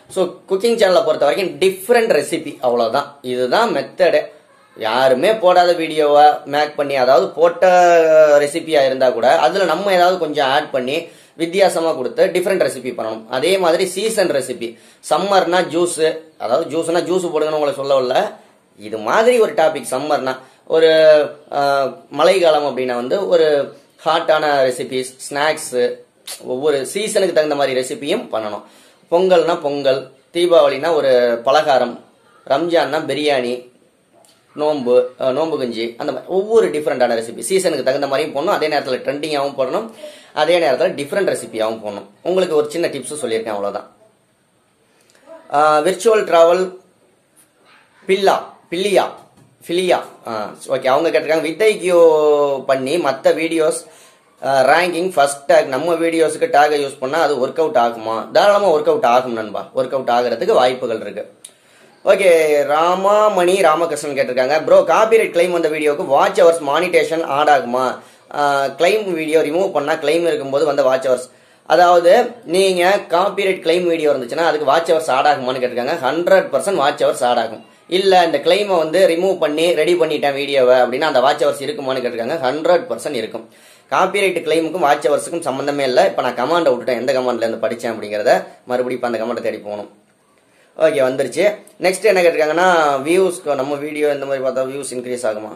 ஸோ குக்கிங் சேனலை பொறுத்த வரைக்கும் டிஃப்ரெண்ட் ரெசிபி அவ்வளோதான் இதுதான் மெத்தடு யாருமே போடாத வீடியோவை மேக் பண்ணி அதாவது போட்ட ரெசிபியாக இருந்தால் கூட அதில் நம்ம ஏதாவது கொஞ்சம் ஆட் பண்ணி வித்தியாசமாக கொடுத்து டிஃப்ரெண்ட் ரெசிபி பண்ணணும் அதே மாதிரி சீசன் ரெசிபி சம்மர்னா ஜூஸு அதாவது ஜூஸ்னா ஜூஸ் போடுங்கன்னு உங்களை சொல்லவில்ல இது மாதிரி ஒரு டாபிக் சம்மர்னா ஒரு அஹ், மழைக்காலம் அப்படின்னா வந்து ஒரு ஹாட்டான ரெசிபிஸ் ஸ்நாக்ஸு ஒவ்வொரு சீசனுக்கு தகுந்த மாதிரி ரெசிபியும் பண்ணணும் பொங்கல்னா பொங்கல் தீபாவளினா ஒரு பலகாரம் ரம்ஜான்னா பிரியாணி நோம்பு அஹ், நோம்பு கஞ்சி அந்த மாதிரி ஒவ்வொரு டிஃப்ரெண்டான ரெசிபி சீசனுக்கு தகுந்த மாதிரியும் போடணும் அதே நேரத்தில் ட்ரெண்டிங்காகவும் போடணும் அதே நேரத்தில் டிஃப்ரெண்ட் ரெசிபியாகவும் போடணும் உங்களுக்கு ஒரு சின்ன டிப்ஸ் சொல்லியிருக்கேன் அவ்வளோதான் விர்ச்சுவல் டிராவல் பில்லா பில்லியா ஃபிலியா ஓகே அவங்க கேட்டிருக்காங்க வித் ஐக்கியோ பண்ணி மற்ற வீடியோஸ் ரேங்கிங் ஃபர்ஸ்ட் டேக் நம்ம வீடியோஸுக்கு டேகை யூஸ் பண்ணால் அது ஒர்க் அவுட் ஆகுமா தாராளமாக ஒர்க் அவுட் ஆகும் நண்பா ஒர்க் அவுட் ஆகிறதுக்கு வாய்ப்புகள் இருக்கு ஓகே ராமாமணி ராமகிருஷ்ணன் கேட்டிருக்காங்க ப்ரோ காப்பிரைட் கிளைம் வந்த வீடியோக்கு வாட்ச் ஹவர்ஸ் மானிட்டேஷன் ஆட் ஆகுமா கிளைம் வீடியோ ரிமூவ் பண்ணால் கிளைம் இருக்கும்போது வந்த வாட்ச் ஹவர்ஸ் அதாவது நீங்க காப்பிரைட் கிளைம் வீடியோ இருந்துச்சுன்னா அதுக்கு வாட்ச் ஹவர்ஸ் ஆட் ஆகுமான்னு கேட்டிருக்காங்க hundred percent watch hours add ஆகும் இல்ல இந்த கிளைமை வந்து ரிமூவ் பண்ணி ரெடி பண்ணிட்டேன் வீடியோவை அப்படின்னா அந்த வாட்ச் ஹவர்ஸ் இருக்குமான்னு கேட்டிருக்காங்க ஹண்ட்ரட் பர்சன்ட் இருக்கும் காப்பிரைட் கிளைமுக்கும் வாட்ச் ஹவர்ஸுக்கும் சம்மந்தமே இல்லை இப்போ நான் கமாண்டை விட்டுட்டேன் எந்த கமாண்ட்ல இருந்து படித்தேன் அப்படிங்கிறத மறுபடியும் இப்போ அந்த கமாண்டை தேடி போகணும் ஓகே வந்துருச்சு நெக்ஸ்ட் என்ன கேட்டிருக்காங்கன்னா வியூஸ் நம்ம வீடியோ இந்த மாதிரி பார்த்தா வியூஸ் இன்க்ரீஸ் ஆகுமா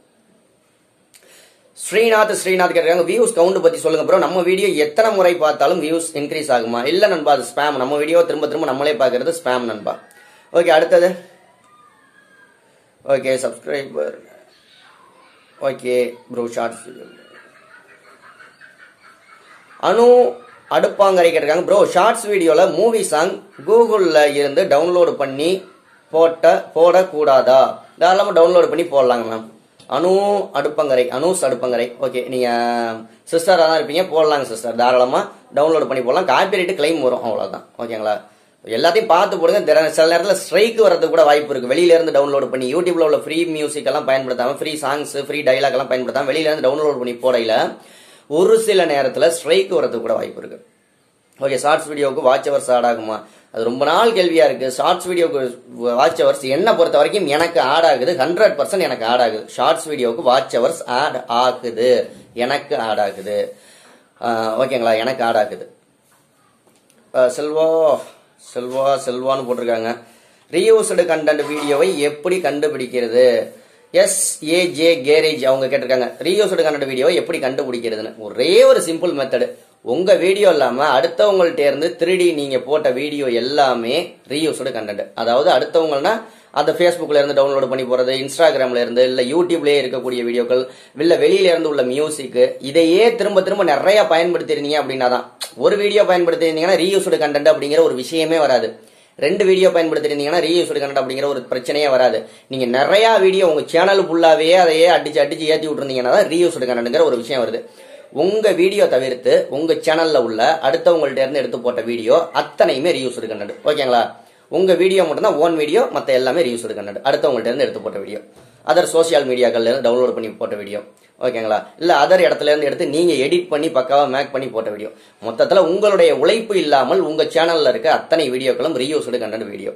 ஸ்ரீநாத் ஸ்ரீநாத் கேட்டிருக்காங்க வியூஸ் கவுண்ட் பத்தி சொல்லுங்க ப்ரோ நம்ம வீடியோ எத்தனை முறை பார்த்தாலும் வியூஸ் இன்க்ரீஸ் ஆகுமா இல்ல நண்பா அது ஸ்பேம் நம்ம வீடியோ திரும்ப திரும்ப நம்மளே பார்க்கறது ஸ்பேம் நண்பா ஓகே அடுத்தது okay subscriber okay bro shorts Anu Aduppangarai கேட்டிருக்காங்க ப்ரோ ஷார்ட்ஸ் வீடியோல மூவி சாங் கூகுள்ல இருந்து டவுன்லோடு பண்ணி போட்ட போடக்கூடாதா தாராளமாக டவுன்லோட் பண்ணி போடலாங்க மேம் அனு அடுப்பங்கரை அனூஸ் அடுப்பங்கரை ஓகே நீங்க சிஸ்டராக தான் இருப்பீங்க போடலாங்க சிஸ்டர் தாராளமாக டவுன்லோட் பண்ணி போடலாம் காப்பிரைட் கிளைம் வரும் அவ்வளோதான் ஓகேங்களா எல்லாத்தையும் பார்த்து போடுங்க திற- சில நேரத்தில் ஸ்ட்ரைக் வரதுக்கு கூட வாய்ப்பு இருக்கு வெளியில இருந்து டவுன்லோட் பண்ணி யூடியூப்ல உள்ள ஃப்ரீ மியூசிக் எல்லாம் பயன்படுத்தாம ஃப்ரீ சாங்ஸ் ஃப்ரீ டைலாக் எல்லாம் பயன்படுத்தாம வெளியில இருந்து டவுன்லோட் பண்ணி போடையில ஒரு சில நேரத்தில் ஸ்ட்ரைக் வரதுக்கு கூட வாய்ப்பு இருக்கு ஓகே ஷார்ட்ஸ் வீடியோவுக்கு வாட்ச் ஹவர்ஸ் ஆட் ஆகுமா அது ரொம்ப நாள் கேள்வியா இருக்கு ஷார்ட்ஸ் வீடியோக்கு வாட்ச் ஹவர்ஸ் என்ன பொறுத்த வரைக்கும் எனக்கு ஆட் ஆகுது ஹண்ட்ரட் பர்சன்ட் எனக்கு ஆட் ஆகுது ஷார்ட்ஸ் வீடியோவுக்கு வாட்ச் ஹவர்ஸ் ஆட் ஆகுது எனக்கு ஆட் ஆகுது ஆஹ் ஓகேங்களா எனக்கு ஆட் ஆகுது அஹ் செல்வா செல்வா செல்வான்னு போட்டிருக்காங்க ரீயூஸ்டு கண்டென்ட் வீடியோவை எப்படி கண்டுபிடிக்கிறது எஸ் ஏஜே கேரேஜ் அவங்க கேட்டிருக்காங்க ரீயூஸ்டு கண்டென்ட் வீடியோவை எப்படி கண்டுபிடிக்கிறதுன்னு ஒரே ஒரு சிம்பிள் மெத்தடு உங்க வீடியோ இல்லாம அடுத்தவங்கள்ட்ட இருந்து திருடி நீங்க போட்ட வீடியோ எல்லாமே ரீயூஸ்டு கண்டென்ட் அதாவது அடுத்தவங்கன்னா அந்த ஃபேஸ்புக்ல இருந்து டவுன்லோட் பண்ணி போறது இன்ஸ்டாகிராம்ல இருந்து இல்ல யூடியூப்லயே இருக்கக்கூடிய வீடியோக்கள் இல்ல வெளியில இருந்து உள்ள மியூசிக் இதையே திரும்ப திரும்ப நிறைய பயன்படுத்திருந்தீங்க அப்படின்னா தான் ஒரு வீடியோ பயன்படுத்திருந்தீங்கன்னா ரீயூஸ்டு கண்டென்ட் அப்படிங்கிற ஒரு விஷயமே வராது ரெண்டு வீடியோ பயன்படுத்திருந்தீங்கன்னா ரீயூஸ்டு கண்டென்ட் அப்படிங்கிற ஒரு பிரச்சனையே வராது நீங்க நிறைய வீடியோ உங்க சேனல் ஃபுல்லாவே அதையே அடிச்சு அடிச்சு ஏத்தி விட்டுருந்தீங்கன்னா தான் ரீயூஸ்டு கண்டென்ட்ங்கிற ஒரு விஷயம் வருது உங்க வீடியோ தவிர்த்து உங்க சேனல்ல உள்ள அடுத்தவங்கள்ட்ட இருந்து எடுத்து போட்ட வீடியோ அத்தனையுமே ரீயூஸ்டு கண்டென்ட் ஓகேங்களா உங்க வீடியோ மட்டும்தான் ஓன் வீடியோ மத்த எல்லாமே ரீயூஸ்டு கண்டென்ட் அடுத்தவங்கள்ட்ட இருந்து எடுத்து போட்ட வீடியோ அதர் சோஷியல் மீடியாக்கள்ல இருந்து டவுன்லோட் பண்ணி போட்ட வீடியோ ஓகேங்களா இல்ல அதர் இடத்துல இருந்து எடுத்து நீங்க எடிட் பண்ணி பக்காவா மேக் பண்ணி போட்ட வீடியோ மொத்தத்துல உங்களுடைய உழைப்பு இல்லாமல் உங்க சேனல்ல இருக்க அத்தனை வீடியோக்களும் reused content video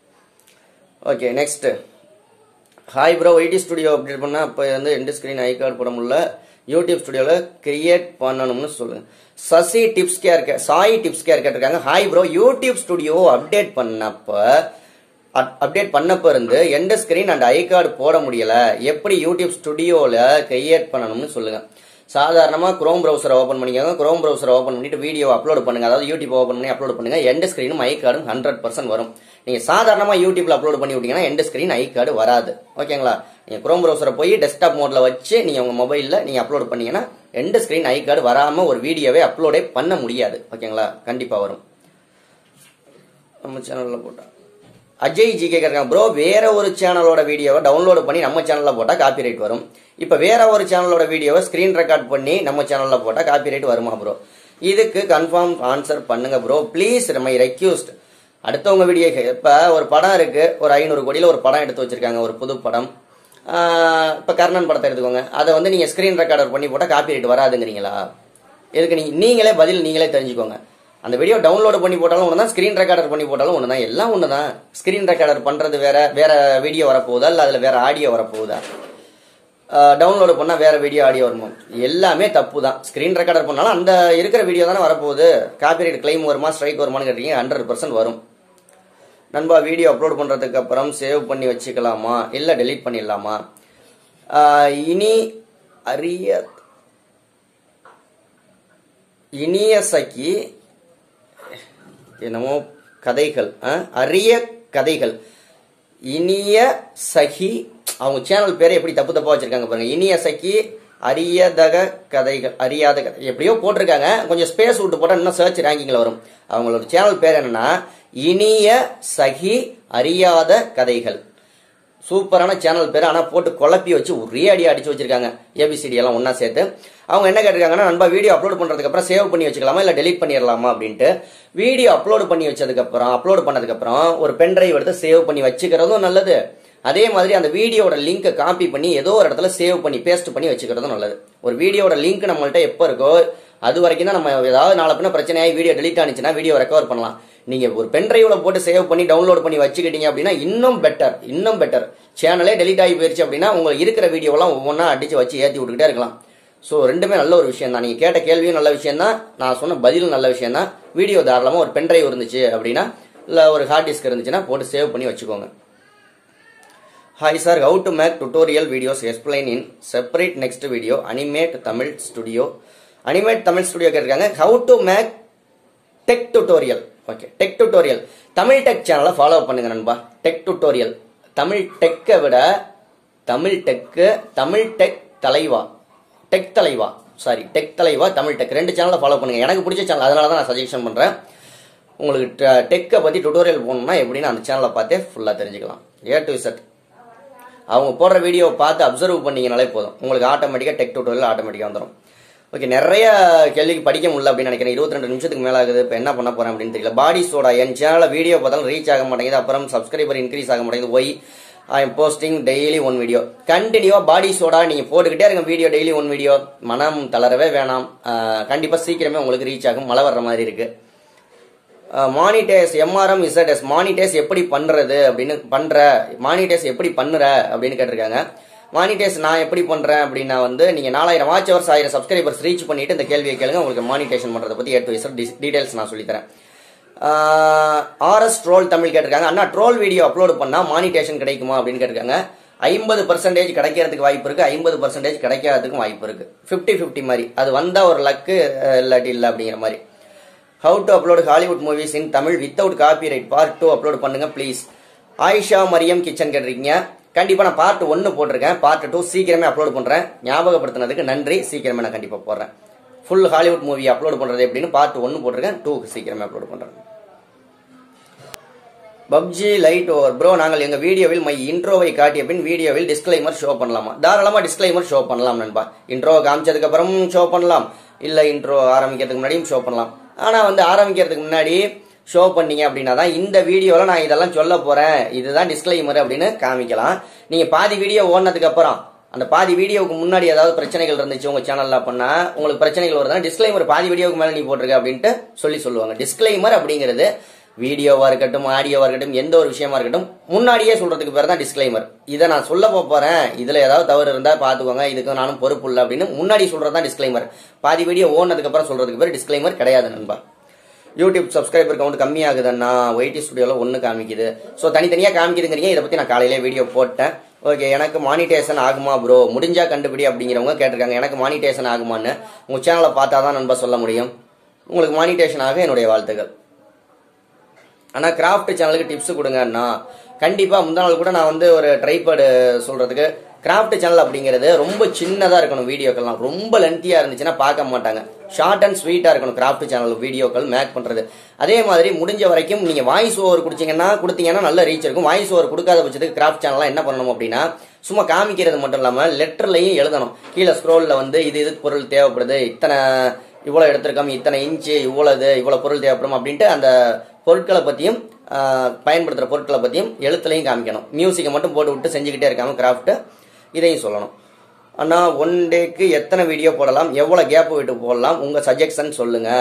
okay next hi bro ID studio update பண்ணா அப்போ வந்து எண்டு ஸ்க்ரீன் ஐ கார்டு போட முடியல யூடியூப் ஸ்டுடியோவில் கிரியேட் பண்ணணும்னு சொல்லுங்க Sasi tips care K Sai tips care கேட்டிருக்காங்க hi bro YouTube studio update பண்ணப்ப அப்டேட் பண்ணப்ப இருந்து எந்த ஸ்கிரீன் அண்ட் ஐ கார்டு போட முடியல எப்படி யூடியூப் ஸ்டுடியோவில் கிரியேட் பண்ணணும்னு சொல்லுங்க சாதாரணமா குரோம் ப்ரௌசரை ஓப்பன் பண்ணிக்கோங்க குரோம் ப்ரௌசரை ஓப்பன் பண்ணிட்டு வீடியோ அப்லோட் பண்ணுங்க அதாவது யூடியூப் ஓப்பன் பண்ணி அப்லோட் பண்ணுங்க எந்த ஸ்கிரீனும் ஐ கார்டும் ஹண்ட்ரட் பர்சன்ட் வரும் நீங்க சாதாரணமா யூடியூப்ல அப்லோட் பண்ணி விட்டீங்கன்னா எந்த ஸ்கிரீன் ஐ கார்டு வராது ஓகேங்களா நீங்க குரோம் ப்ரௌசரை போய் டெஸ்க்டாப் மோட்ல வச்சு நீங்க உங்க மொபைல்ல நீங்க அப்லோட் பண்ணீங்கன்னா எந்த ஸ்கிரீன் ஐ கார்டு வராம ஒரு வீடியோவே அப்லோடே பண்ண முடியாது ஓகேங்களா கண்டிப்பா வரும் நம்ம சேனல்ல போட்டா அஜய் ஜி கேட்கறாங்க ப்ரோ வேற ஒரு சேனலோட வீடியோவை டவுன்லோட் பண்ணி நம்ம சேனல்ல போட்டா காப்பிரைட் வரும் இப்ப வேற ஒரு சேனலோட வீடியோவை ஸ்கிரீன் ரெக்கார்ட் பண்ணி நம்ம சேனல்ல போட்டா காப்பிரைட் வருமா ப்ரோ இதுக்கு கன்ஃபார்ம் ஆன்சர் பண்ணுங்க ப்ரோ ப்ளீஸ் மை ரெக்யூஸ்ட் அடுத்தவங்க வீடியோ இப்ப ஒரு படம் இருக்கு ஒரு ஐநூறு கோடியில ஒரு படம் எடுத்து வச்சிருக்காங்க ஒரு புது படம் ஆஹ் இப்ப கர்ணன் படத்தை எடுத்துக்கோங்க அதை வந்து நீங்க ஸ்கிரீன் ரெக்கார்டர் பண்ணி போட்டா காப்பிரைட் வராதுங்கிறீங்களா இதுக்கு நீங்க நீங்களே பதில் நீங்களே தெரிஞ்சுக்கோங்க அந்த வீடியோ டவுன்லோட் பண்ணி போட்டாலும் ஒன்று தான் ஸ்க்ரீன் ரெக்கார்டர் பண்ணி போட்டாலும் ஒன்று தான் எல்லாம் ஒன்று தான் ஸ்க்ரீன் ரெக்கார்டர் பண்ணுறது வேற வேற வீடியோ வரப்போகுதா இல்லை அதில் வேற ஆடியோ வரப்போகுதா டவுன்லோடு பண்ணால் வேற வீடியோ ஆடியோ வருமா எல்லாமே தப்பு தான் ஸ்க்ரீன் ரெக்கார்டர் பண்ணாலும் அந்த இருக்கிற வீடியோ தானே வரப்போகுது காப்பிரைட் கிளைம் வருமா ஸ்ட்ரைக் வருமான்னு கேட்டீங்க ஹண்ட்ரட் பர்சன்ட் வரும் நண்பா வீடியோ அப்லோட் பண்ணுறதுக்கு அப்புறம் சேவ் பண்ணி வச்சுக்கலாமா இல்லை டெலீட் பண்ணிடலாமா ஆஹ் இனி அரிய இனிய சகி என்னமோ கதைகள் ஆ? அரிய கதைகள் இனிய சகி அவங்க சேனல் பேரை எப்படி தப்பு தப்பா வச்சிருக்காங்க பாருங்க இனிய சகி அரியதக கதைகள் அறியாத கதை எப்படியோ போட்டிருக்காங்க கொஞ்சம் ஸ்பேஸ் விட்டு போட்டா இன்னும் சர்ச் ரேங்கிங்ல வரும் அவங்களோட சேனல் பேர் என்னன்னா இனிய சகி அறியாத கதைகள் சூப்பரான சேனல் பேர் ஆனால் போட்டு குழப்பி வச்சு ஒரே அடி அடிச்சு வச்சிருக்காங்க ஏபிசிடி எல்லாம் ஒன்றா சேர்த்து அவங்க என்ன கேட்டிருக்காங்கன்னா நண்பா வீடியோ அப்லோட் பண்ணுறதுக்கு அப்புறம் சேவ் பண்ணி வச்சுக்கலாமா இல்லை டெலீட் பண்ணிடலாமா அப்படின்ட்டு வீடியோ அப்லோட் பண்ணி வச்சதுக்கப்புறம் அப்லோட் பண்ணதுக்கப்புறம் ஒரு பென் டிரைவ் எடுத்து சேவ் பண்ணி வச்சுக்கிறதும் நல்லது அதே மாதிரி அந்த வீடியோட லிங்கை காப்பி பண்ணி ஏதோ ஒரு இடத்துல சேவ் பண்ணி பேஸ்ட் பண்ணி வச்சுக்கிறதும் நல்லது ஒரு வீடியோட லிங்க் நம்மள்ட்ட எப்போ இருக்கோ அது வரைக்கும் தான் நம்ம ஏதாவது நாளை பின்ன பிரச்சனையாகி வீடியோ டெலீட் ஆனிச்சுன்னா வீடியோ ரெக்கவர் பண்ணலாம் நீங்க ஒரு பென் டிரைவ்ல போட்டு சேவ் பண்ணி டவுன்லோட் பண்ணி வச்சுக்கிட்டீங்க அப்படின்னா இன்னும் பெட்டர் இன்னும் பெட்டர் சேனலே டெலீட் ஆகி போயிருச்சு அப்படின்னா உங்களுக்கு இருக்கிற வீடியோவெல்லாம் ஒவ்வொன்றா அடிச்சு வச்சு ஏற்றி விட்டுக்கிட்டே இருக்கலாம் ஸோ ரெண்டுமே நல்ல ஒரு விஷயம் தான் நீங்கள் கேட்ட கேள்வியும் நல்ல விஷயம் தான் நான் சொன்ன பதிலும் நல்ல விஷயம் தான் வீடியோ தாராளமாக ஒரு பென் டிரைவ் இருந்துச்சு அப்படின்னா இல்லை ஒரு ஹார்ட் டிஸ்க் இருந்துச்சுன்னா போட்டு சேவ் பண்ணி வச்சுக்கோங்க hi sir how to make tutorial videos explain in separate next video animate Tamil studio animate Tamil studio கேட்டிருக்காங்க how to make tech tutorial okay tech tutorial Tamil tech சேனலை ஃபாலோ பண்ணுங்க நண்பா டெக் டுட்டோரியல் தமிழ் டெக்கை விட தமிழ் டெக்கு தமிழ் டெக் தலைவா tech தலைவா sorry tech தலைவா Tamil tech ரெண்டு சேனலை ஃபாலோ பண்ணுங்க எனக்கு பிடிச்ச சேனல் அதனால தான் நான் சஜஷன் பண்றேன் உங்களுக்கு டெக்கை பத்தி டுட்டோரியல் போகணும்னா எப்படின்னு அந்த சேனலை பார்த்தே ஃபுல்லாக தெரிஞ்சுக்கலாம் ஏ டு செட் அவங்க போடுற வீடியோவை பார்த்து அப்சர்வ் பண்ணீங்கனாலே போதும் உங்களுக்கு ஆட்டோமேட்டிக்காக டெக் டுட்டோரியல் ஆட்டோமேட்டிக்காக வந்துடும் ஓகே நிறைய கேள்விக்கு படிக்க முடியல அப்படின்னு நினைக்கிறேன் இருபத்தி ரெண்டு நிமிஷத்துக்கு மேல ஆகுது இப்போ என்ன பண்ண போறேன் அப்படின்னு தெரியல பாடி சோடா என் சேனல்ல வீடியோ பார்த்தாலும் ரீச் ஆக மாட்டேங்குது அப்புறம் சப்ஸ்கிரைபர் இன்க்ரீஸ் ஆக மாட்டேங்குது why I am posting daily one video கண்டினியூவா பாடி சோடா நீங்க போட்டுக்கிட்டே இருங்க வீடியோ டெய்லி ஒன் வீடியோ மனம் தளரவே வேணாம் ஆஹ் கண்டிப்பா சீக்கிரமே உங்களுக்கு ரீச் ஆகும் மழை வர்ற மாதிரி இருக்கு மானிட்டேஸ் எம்ஆர்எம் இசட்எஸ் மானிட்டேஸ் எப்படி பண்றது அப்படின்னு பண்ற மானிட்டேஸ் எப்படி பண்ணுற அப்படின்னு கேட்டிருக்காங்க மானிட்டேஸ் நான் எப்படி பண்றேன் அப்படின்னா வந்து நீங்க நாலாயிரம் வாட்ச் ஹவர்ஸ் ஆயிரம் சப்ஸ்கிரைபர்ஸ் ரீச் பண்ணிட்டு இந்த கேள்வியை கேளுங்க உங்களுக்கு மானிட்டேஷன் பண்றதை பத்தி ஏ டு இசட் டீடைல்ஸ் நான் சொல்லித்தரேன் ஆர்எஸ் ட்ரோல் தமிழ் கேட்டிருக்காங்க அண்ணா ட்ரோல் வீடியோ அப்லோட் பண்ணா மானிட்டேஷன் கிடைக்குமா அப்படின்னு கேட்டிருக்காங்க ஐம்பது பர்சன்டேஜ் கிடைக்கிறதுக்கு வாய்ப்பு இருக்கு ஐம்பது பர்சன்டேஜ் கிடைக்காததுக்கும் வாய்ப்பு இருக்கு ஃபிஃப்டி ஃபிஃப்டி மாதிரி அது வந்தா ஒரு லக்கு இல்லாட்டி இல்லை அப்படிங்கிற மாதிரி how to upload Hollywood movies in Tamil without copyright part two upload பண்ணுங்க ப்ளீஸ் ஆயிஷா மரியம் கிச்சன் கேட்டிருக்கீங்க கண்டிப்பா நான் பார்ட் ஒன்னு போட்டிருக்கேன் பார்ட் டூ சீக்கிரமே அப்லோட் பண்றேன் ஞாபகப்படுத்தினதுக்கு நன்றி சீக்கிரமே நான் கண்டிப்பா போடுறேன் ஃபுல் ஹாலிவுட் மூவி அப்லோட் பண்றது எப்படின்னு பார்ட் ஒன்னு போட்டிருக்கேன் டூ சீக்கிரமே அப்லோட் பண்றேன் பப்ஜி லைட் ஓவர் ப்ரோ நாங்கள் எங்க வீடியோவில் மை இன்ட்ரோவை காட்டிய பின் வீடியோவில் டிஸ்க்ளைமர் ஷோ பண்ணலாமா தாராளமா டிஸ்க்ளைமர் ஷோ பண்ணலாம் நண்பா இன்ட்ரோ காமிச்சதுக்கு அப்புறம் ஷோ பண்ணலாம் இல்ல இன்ட்ரோ ஆரம்பிக்கிறதுக்கு முன்னாடியும் ஷோ பண்ணலாம் ஆனா வந்து ஆரம்பிக்கிறதுக்கு முன்னாடி ஷோ பண்ணீங்க அப்படின்னா தான் இந்த வீடியோல நான் இதெல்லாம் சொல்ல போறேன் இதுதான் டிஸ்க்ளைமர் அப்படின்னு காமிக்கலாம் நீங்க பாதி வீடியோ ஓடினதுக்கு அப்புறம் அந்த பாதி வீடியோவுக்கு முன்னாடி ஏதாவது பிரச்சனைகள் இருந்துச்சு உங்க சேனல்ல பண்ணா உங்களுக்கு பிரச்சனைகள் வருதுன்னா டிஸ்க்ளைமர் பாதி வீடியோவுக்கு மேல நீ போட்டிருக்க அப்படின்ட்டு சொல்லி சொல்லுவாங்க டிஸ்க்ளைமர் அப்படிங்கிறது வீடியோவா இருக்கட்டும் ஆடியோவா இருக்கட்டும் எந்த ஒரு விஷயமா இருக்கட்டும் முன்னாடியே சொல்றதுக்கு பேர் தான் டிஸ்க்ளைமர் இதை நான் சொல்ல போறேன் இதுல ஏதாவது தவறு இருந்தா பாத்துக்கோங்க இதுக்கு நானும் பொறுப்பு இல்லை அப்படின்னு முன்னாடி சொல்றது தான் டிஸ்க்ளைமர் பாதி வீடியோ ஓனதுக்கு அப்புறம் சொல்றதுக்கு பேர் டிஸ்க்ளைமர் கிடையாது நண்பா யூடியூப் சப்ஸ்கிரைபர் கவுண்ட் கம்மியாகுதுன்னா ஒய்டி ஸ்டுடியோல ஒன்று காமிக்குது ஸோ தனித்தனியாக காமிக்குதுங்கிறீங்க இதை பற்றி நான் காலையிலே வீடியோ போட்டேன் ஓகே எனக்கு மானிட்டேஷன் ஆகுமா ப்ரோ முடிஞ்சா கண்டுபிடி அப்படிங்கிறவங்க கேட்டிருக்காங்க எனக்கு மானிட்டேஷன் ஆகுமான்னு உங்கள் சேனலை பார்த்தா தான் நண்பா சொல்ல முடியும் உங்களுக்கு மானிட்டேஷன் ஆக என்னுடைய வாழ்த்துக்கள் ஆனால் கிராஃப்ட் சேனலுக்கு டிப்ஸ் கொடுங்கன்னா கண்டிப்பாக முந்தா நாள் கூட நான் வந்து ஒரு ட்ரைபேடு சொல்கிறதுக்கு கிராஃப்ட் சேனல் அப்படிங்கிறது ரொம்ப சின்னதாக இருக்கணும் வீடியோக்கள்லாம் ரொம்ப லென்த்தியாக இருந்துச்சுன்னா பார்க்க மாட்டாங்க ஷார்ட் அண்ட் ஸ்வீட்டாக இருக்கணும் கிராஃப்ட் சேனல் வீடியோக்கள் மேக் பண்ணுறது அதே மாதிரி முடிஞ்ச வரைக்கும் நீங்கள் வாய்ஸ் ஓவர் கொடுத்தீங்கன்னா கொடுத்தீங்கன்னா நல்ல ரீச் இருக்கும் வாய்ஸ் ஓவர் கொடுக்காத பட்சத்துக்கு கிராஃப்ட் சேனல்லாம் என்ன பண்ணணும் அப்படின்னா சும்மா காமிக்கிறது மட்டும் இல்லாமல் லெட்டர்லையும் எழுதணும் கீழே ஸ்க்ரோலில் வந்து இது இது பொருள் தேவைப்படுது இத்தனை இவ்வளோ எடுத்திருக்கோம் இத்தனை இன்ச்சு இவ்வளவு இவ்வளோ பொருள் தேவைப்படும் அப்படின்ட்டு அந்த பொருட்களை பற்றியும் பயன்படுத்துகிற பொருட்களை பற்றியும் எழுத்துலையும் காமிக்கணும் மியூசிக்கை மட்டும் போட்டு விட்டு செஞ்சுக்கிட்டே இருக்காம கிராஃப்ட் இதையும் சொல்லணும் அண்ணா ஒன் டேக்கு எத்தனை வீடியோ போடலாம் எவ்வளோ கேப் விட்டு போடலாம் உங்கள் சஜெக்ஷன் சொல்லுங்கள்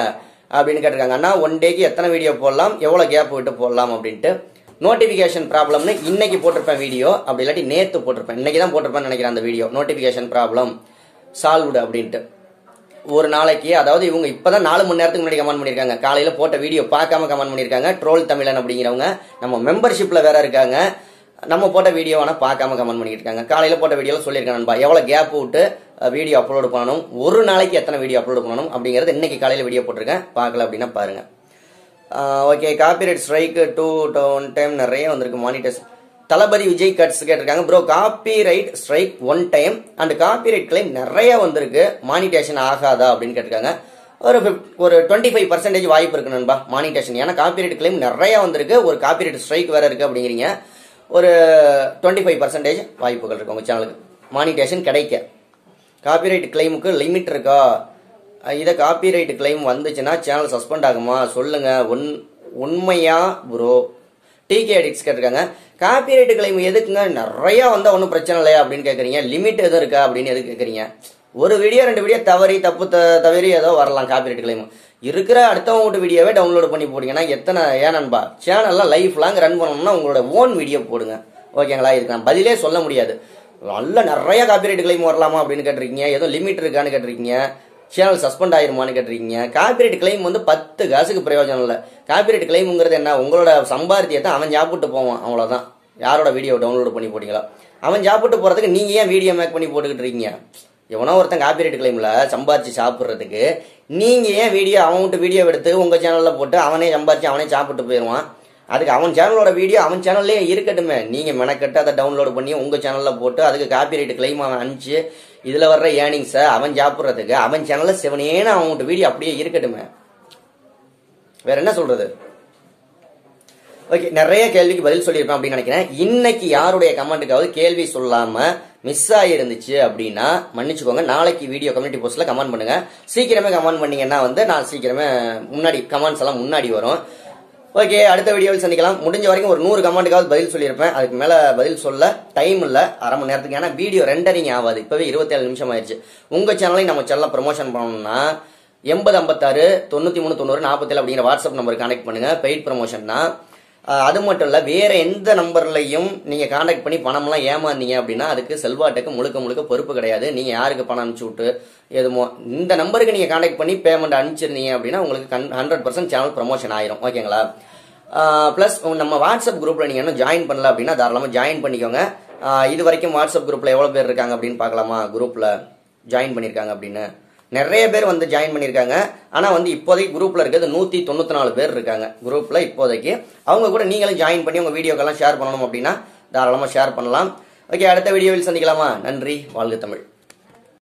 அப்படின்னு கேட்டிருக்காங்க அண்ணா ஒன் டேக்கு எத்தனை வீடியோ போடலாம் எவ்வளோ கேப் விட்டு போடலாம் அப்படின்ட்டு நோட்டிஃபிகேஷன் ப்ராப்ளம்னு இன்னைக்கு போட்டிருப்பேன் வீடியோ அப்படி இல்லாட்டி நேத்து போட்டிருப்பேன் இன்னைக்கு தான் போட்டிருப்பேன்னு நினைக்கிறேன் அந்த வீடியோ நோட்டிஃபிகேஷன் ப்ராப்ளம் சால்வ்டு அப்படின்ட்டு ஒரு நாளைக்கு அதாவது இவங்க இப்பதான் நாலு மணி நேரத்துக்கு முன்னாடி கமெண்ட் பண்ணிருக்காங்க காலையில போட்ட வீடியோ பார்க்காம கமெண்ட் பண்ணிருக்காங்க ட்ரோல் தமிழன் அப்படிங்கிறவங்க நம்ம மெம்பர்ஷிப்ல வேற இருக்காங்க நம்ம போட்ட வீடியோ வேணா பார்க்காம கமெண்ட் பண்ணிட்டு இருக்காங்க காலையில போட்ட வீடியோல சொல்லியிருக்கேன் நண்பா எவ்வளவு கேப் விட்டு வீடியோ அப்லோட் பண்ணணும் ஒரு நாளைக்கு எத்தனை வீடியோ அப்லோட் பண்ணணும் அப்படிங்கறது இன்னைக்கு காலையில வீடியோ போட்டிருக்கேன் பார்க்கல அப்படின்னா பாருங்க okay copyright strike two one time நிறைய வந்திருக்கு மானிட்டர்ஸ் தளபதி விஜய் கட்ஸ் கேட்டிருக்காங்க bro copyright strike one time and copyright claim நிறைய வந்திருக்கு மானிட்டேஷன் ஆகாதா அப்படின்னு கேட்டிருக்காங்க ஒரு fif- ஒரு டுவெண்ட்டி ஃபைவ் பர்சன்டேஜ் வாய்ப்பு இருக்கு நண்பா மானிட்டேஷன் ஏன்னா காப்பி ரைட் கிளைம் நிறைய வந்திருக்கு ஒரு காப்பி ரைட் ஸ்ட்ரைக் வேற இருக்கு அப்படிங்கிறீங்க ஒரு டுவெண்ட்டி ஃபைவ் பர்சன்டேஜ் வாய்ப்புகள் இருக்கு உங்க சேனலுக்கு மானிட்டேஷன் கிடைக்க காப்பிரைட் கிளைமுக்கு லிமிட் இருக்கா அஹ் இதை காப்பிரைட் கிளைம் வந்துச்சுன்னா சேனல் சஸ்பெண்ட் ஆகுமா சொல்லுங்க உன் உண்மையா ப்ரோ டிகே அடிக்ஸ் கேட்டிருக்காங்க காப்பிரைட் கிளைம் எதுக்குங்க நிறைய வந்தா ஒன்றும் பிரச்சனை இல்லையா அப்படின்னு கேட்குறீங்க லிமிட் எதுவும் இருக்கா அப்படின்னு எதுக்கு கேட்குறீங்க ஒரு வீடியோ ரெண்டு வீடியோ தவறி தப்பு த தவறி ஏதோ வரலாம் காப்பிரைட் கிளைம் இருக்கிற அடுத்தவங்க வீட்டு வீடியோவே டவுன்லோட் பண்ணி போட்டீங்கன்னா எத்தனை ஏன் நண்பா சேனல்லாம் லைஃப் லாங் ரன் பண்ணணும்னா உங்களோட ஓன் வீடியோ போடுங்க ஓகேங்களா இதுக்கு நான் பதிலே சொல்ல முடியாது நல்ல நிறைய காப்பிரைட் கிளைம் வரலாமா அப்படின்னு கேட்டிருக்கீங்க ஏதோ லிமிட் இருக்கான்னு கேட்டிருக்கீங்க சேனல் சஸ்பெண்ட் ஆயிருமான்னு கேட்டிருக்கீங்க காப்பிரைட் கிளைம் வந்து பத்து காசுக்கு பிரயோஜனம் இல்லை காப்பிரைட் கிளைம்ங்கிறது என்ன உங்களோட சம்பாத்தியத்தை அவன் சாப்பிட்டு போவான் அவ்வளவுதான் யாரோட வீடியோ டவுன்லோட் பண்ணி போட்டீங்களா அவன் சாப்பிட்டு போறதுக்கு நீங்க ஏன் வீடியோ மேக் பண்ணி போட்டுக்கிட்டு இருக்கீங்க எவனோ ஒருத்தன் காப்பிரைட் கிளைம்ல சம்பாரிச்சு சாப்பிட்றதுக்கு நீங்க ஏன் வீடியோ அவன் விட்டு வீடியோ எடுத்து உங்க சேனல்ல போட்டு அவனே சம்பாரிச்சு அவனே சாப்பிட்டு போயிடுவான் அதுக்கு அவன் சேனலோட வீடியோ அவன் சேனல்லே இருக்கட்டுமே நீங்க மெனக்கட்டு அதை டவுன்லோட் பண்ணி உங்க சேனல்ல போட்டு அதுக்கு காப்பிரைட் கிளைம் அவன் அனுப்பிச்சு இதுல வர்ற ஏர்னிங்ஸை அவன் சாப்பிட்றதுக்கு அவன் சேனல்ல செவனேன்னு அவன் வீடியோ அப்படியே இருக்கட்டுமே வேற என்ன சொல்றது ஓகே நிறைய கேள்விக்கு பதில் சொல்லியிருப்பேன் அப்படின்னு நினைக்கிறேன் இன்னைக்கு யாருடைய கமெண்ட்டுக்காவது கேள்வி சொல்லாம மிஸ் ஆயிருந்துச்சு அப்படின்னா மன்னிச்சுக்கோங்க நாளைக்கு வீடியோ கம்யூனிட்டி போஸ்ட்ல கமெண்ட் பண்ணுங்க சீக்கிரமே கமெண்ட் பண்ணீங்கன்னா வந்து நான் சீக்கிரமே முன்னாடி கமெண்ட்ஸ் எல்லாம் முன்னாடி வரும் ஓகே அடுத்த வீடியோவில் சந்திக்கலாம் முடிஞ்ச வரைக்கும் ஒரு நூறு கமெண்ட்டுக்காவது பதில் சொல்லியிருப்பேன் அதுக்கு மேல பதில் சொல்ல டைம் இல்ல அரை மணி நேரத்துக்கு ஏன்னா வீடியோ ரெண்டரிங் ஆகாது இப்பவே இருபத்தேழு நிமிஷம் ஆயிடுச்சு உங்க சேனலையும் நம்ம சேனலை ப்ரொமோஷன் பண்ணணும்னா எண்பது ஐம்பத்தாறு தொண்ணூத்தி மூணு தொண்ணூறு நாற்பத்தேழு அப்படிங்கிற வாட்ஸ்அப் நம்பருக்கு கனெக்ட் பண்ணுங்க பெய்ட் ப்ரமோஷன்னா அது மட்டும் இல்ல வேற எந்த நம்பர்லையும் நீங்க கான்டாக்ட் பண்ணி பணம்லாம் ஏமாந்தீங்க அப்படின்னா அதுக்கு செல்வாட்டுக்கு முழுக்க முழுக்க பொறுப்பு கிடையாது நீங்க யாருக்கு பணம் அனுப்பிச்சு விட்டு எதுமோ இந்த நம்பருக்கு நீங்க கான்டாக்ட் பண்ணி பேமெண்ட் அனுப்பிச்சிருந்தீங்க அப்படின்னா உங்களுக்கு ஹண்ட்ரட் பர்சன்ட் சேனல் ப்ரமோஷன் ஆயிரும் ஓகேங்களா ப்ளஸ் நம்ம வாட்ஸ்அப் குரூப்ல நீங்க இன்னும் ஜாயின் பண்ணல அப்படின்னா தாராளமா ஜாயின் பண்ணிக்கோங்க ஆஹ் இது வரைக்கும் வாட்ஸ்அப் குரூப்ல எவ்வளவு பேர் இருக்காங்க அப்படின்னு பார்க்கலாமா குரூப்ல ஜாயின் பண்ணிருக்காங்க அப்படின்னு நிறைய பேர் வந்து ஜாயின் பண்ணியிருக்காங்க ஆனா வந்து இப்போதைக்கு குரூப்ல இருக்கிறது நூத்தி தொண்ணூத்தி நாலு பேர் இருக்காங்க குரூப்ல இப்போதைக்கு அவங்க கூட நீங்களும் ஜாயின் பண்ணி உங்க வீடியோக்கெல்லாம் ஷேர் பண்ணணும் அப்படின்னா தாராளமா ஷேர் பண்ணலாம் ஓகே அடுத்த வீடியோவில் சந்திக்கலாமா நன்றி வாழ்க தமிழ்